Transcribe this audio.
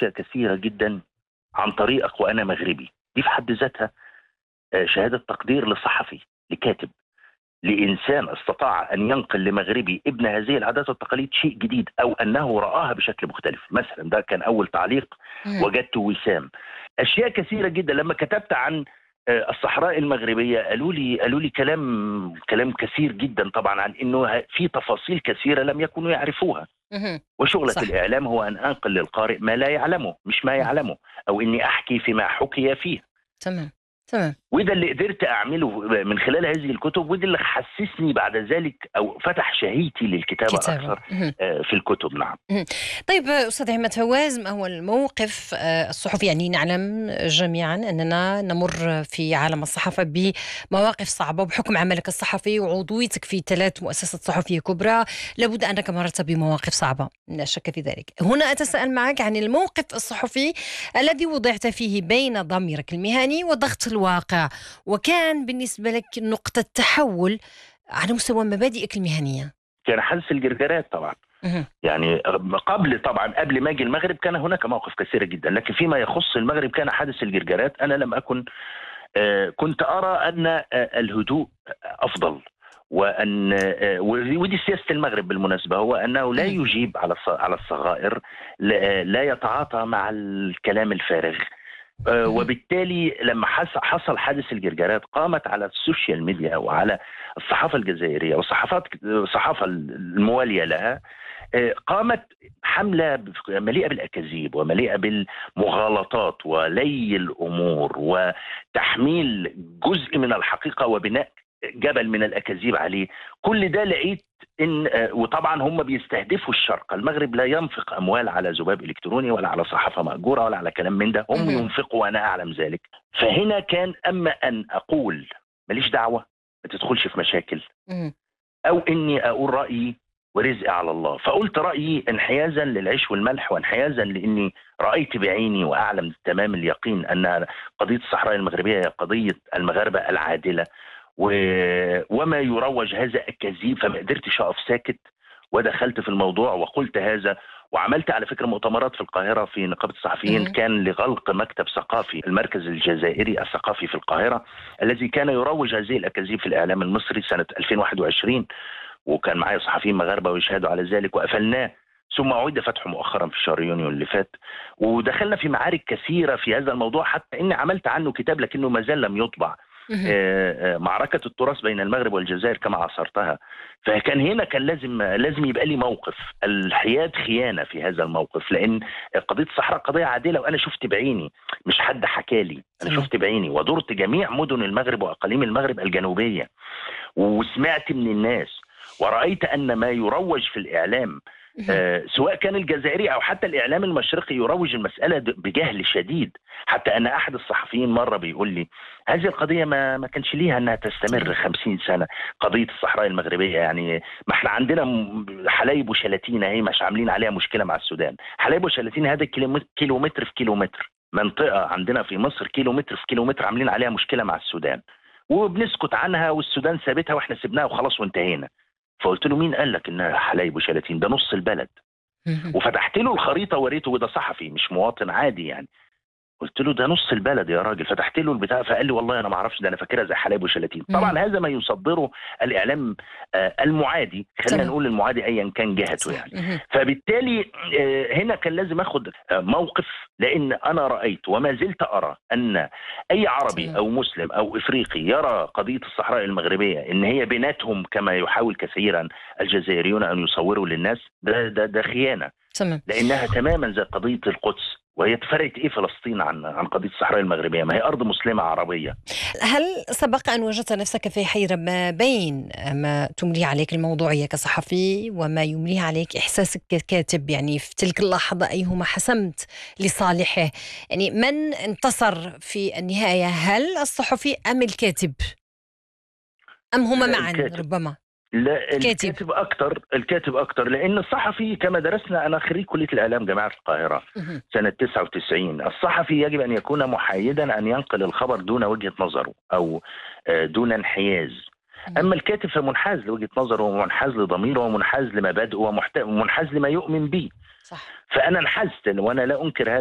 اشياء كثيره جدا عن طريقك وانا مغربي دي في حد ذاتها آه، شهاده تقدير لصحفي لكاتب لانسان استطاع ان ينقل لمغربي ابن هذه العادات والتقاليد شيء جديد او انه راها بشكل مختلف مثلا ده كان اول تعليق مم. وجدت وسام اشياء كثيره جدا لما كتبت عن آه، الصحراء المغربيه قالوا لي قالوا لي كلام كلام كثير جدا طبعا عن انه ه- في تفاصيل كثيره لم يكونوا يعرفوها مهم. وشغلة صح. الإعلام هو أن أنقل للقارئ ما لا يعلمه مش ما يعلمه أو إني أحكي فيما حكي فيه تمام تمام وده اللي قدرت أعمله من خلال هذه الكتب وده اللي حسسني بعد ذلك أو فتح شهيتي للكتابة كتابة أكثر مهم. آه، في الكتب نعم طيب أستاذ عماد فواز ما هو الموقف آه، الصحفي يعني نعلم جميعا أننا نمر في عالم الصحافة بمواقف صعبة بحكم عملك الصحفي وعضويتك في ثلاث مؤسسات صحفية كبرى لابد أنك مررت بمواقف صعبة لا شك في ذلك هنا أتساءل معك عن الموقف الصحفي الذي وضعت فيه بين ضميرك المهني وضغط الواقع وكان بالنسبة لك نقطة تحول على مستوى مبادئك المهنية كان حدث الجرجرات طبعا مهم. يعني قبل طبعا قبل ما اجي المغرب كان هناك مواقف كثيره جدا لكن فيما يخص المغرب كان حادث الجرجرات انا لم اكن آه، كنت ارى ان آه، الهدوء افضل وان آه، ودي سياسه المغرب بالمناسبه هو انه لا مم. يجيب على الص- على الصغائر لا لا يتعاطى مع الكلام الفارغ آه، مم. وبالتالي لما حس- حصل حادث الجرجرات قامت على السوشيال ميديا وعلى الصحافه الجزائريه والصحافات الصحافه المواليه لها آه، قامت حمله بف- مليئه بالاكاذيب ومليئه بالمغالطات ولي الامور وتحميل جزء من الحقيقه وبناء جبل من الاكاذيب عليه كل ده لقيت ان آه، وطبعا هم بيستهدفوا الشرق المغرب لا ينفق اموال على ذباب الكتروني ولا على صحافه ماجوره ولا على كلام من ده هم مهم. ينفقوا وانا اعلم ذلك فهنا كان اما ان اقول ماليش دعوه ما تدخلش في مشاكل مهم. او اني اقول رايي ورزقي على الله فقلت رايي انحيازا للعيش والملح وانحيازا لاني رايت بعيني واعلم تمام اليقين ان قضيه الصحراء المغربيه هي قضيه المغاربه العادله و... وما يروج هذا الكذيب فما قدرتش اقف ساكت ودخلت في الموضوع وقلت هذا وعملت على فكره مؤتمرات في القاهره في نقابه الصحفيين مم. كان لغلق مكتب ثقافي المركز الجزائري الثقافي في القاهره الذي كان يروج هذه الاكاذيب في الاعلام المصري سنه 2021 وكان معايا صحفيين مغاربه ويشهدوا على ذلك وقفلناه ثم عيد فتحه مؤخرا في شهر يونيو اللي فات ودخلنا في معارك كثيره في هذا الموضوع حتى اني عملت عنه كتاب لكنه ما زال لم يطبع مهم. آه، آه، معركه التراث بين المغرب والجزائر كما عصرتها فكان هنا كان لازم لازم يبقى لي موقف الحياد خيانه في هذا الموقف لان قضيه الصحراء قضيه عادله وانا شفت بعيني مش حد حكى لي انا تمام. شفت بعيني ودرت جميع مدن المغرب واقاليم المغرب الجنوبيه وسمعت من الناس ورأيت أن ما يروج في الإعلام مهم. آه، سواء كان الجزائري أو حتى الإعلام المشرقي يروج المسألة د- بجهل شديد حتى أن أحد الصحفيين مرة بيقول لي هذه القضية ما ما كانش ليها أنها تستمر خمسين سنة قضية الصحراء المغربية يعني ما احنا عندنا م- حلايب وشلاتين اهي مش عاملين عليها مشكلة مع السودان حلايب وشلاتين هذا كيلومتر كيلومتر في كيلومتر منطقة عندنا في مصر كيلومتر في كيلومتر عاملين عليها مشكلة مع السودان وبنسكت عنها والسودان سابتها واحنا سبناها وخلاص وانتهينا فقلت له مين قال لك انها حلايب وشلاتين ده نص البلد مهم. وفتحت له الخريطه وريته وده صحفي مش مواطن عادي يعني قلت له ده نص البلد يا راجل فتحت له البتاع فقال لي والله انا ما اعرفش ده انا فاكرها زي حلايب وشلاتين مم. طبعا هذا ما يصدره الاعلام آه، المعادي خلينا تمام. نقول المعادي ايا كان جهته صح. يعني مهم. فبالتالي آه، هنا كان لازم اخد آه، موقف لان انا رايت وما زلت ارى ان اي عربي تمام. او مسلم او افريقي يرى قضيه الصحراء المغربيه ان هي بيناتهم كما يحاول كثيرا الجزائريون ان يصوروا للناس ده ده, ده خيانه تمام لانها تماما زي قضيه القدس وهي فرقت ايه فلسطين عن عن قضيه الصحراء المغربيه ما هي ارض مسلمه عربيه هل سبق أن وجدت نفسك في حيرة ما بين ما تملي عليك الموضوعية كصحفي وما يمليه عليك إحساسك ككاتب يعني في تلك اللحظة أيهما حسمت لصالحه يعني من انتصر في النهاية هل الصحفي أم الكاتب أم هما لا، معا الكاتب. ربما لا الكاتب. الكاتب اكتر الكاتب اكتر لان الصحفي كما درسنا انا خريج كليه الاعلام جامعه القاهره مهم. سنه 99 الصحفي يجب ان يكون محايدا ان ينقل الخبر دون وجهه نظره او آه، دون انحياز اما الكاتب فمنحاز لوجهه نظره ومنحاز لضميره ومنحاز لمبادئه ومحت- ومنحاز لما يؤمن به صح فانا انحازت وانا لا انكر هذا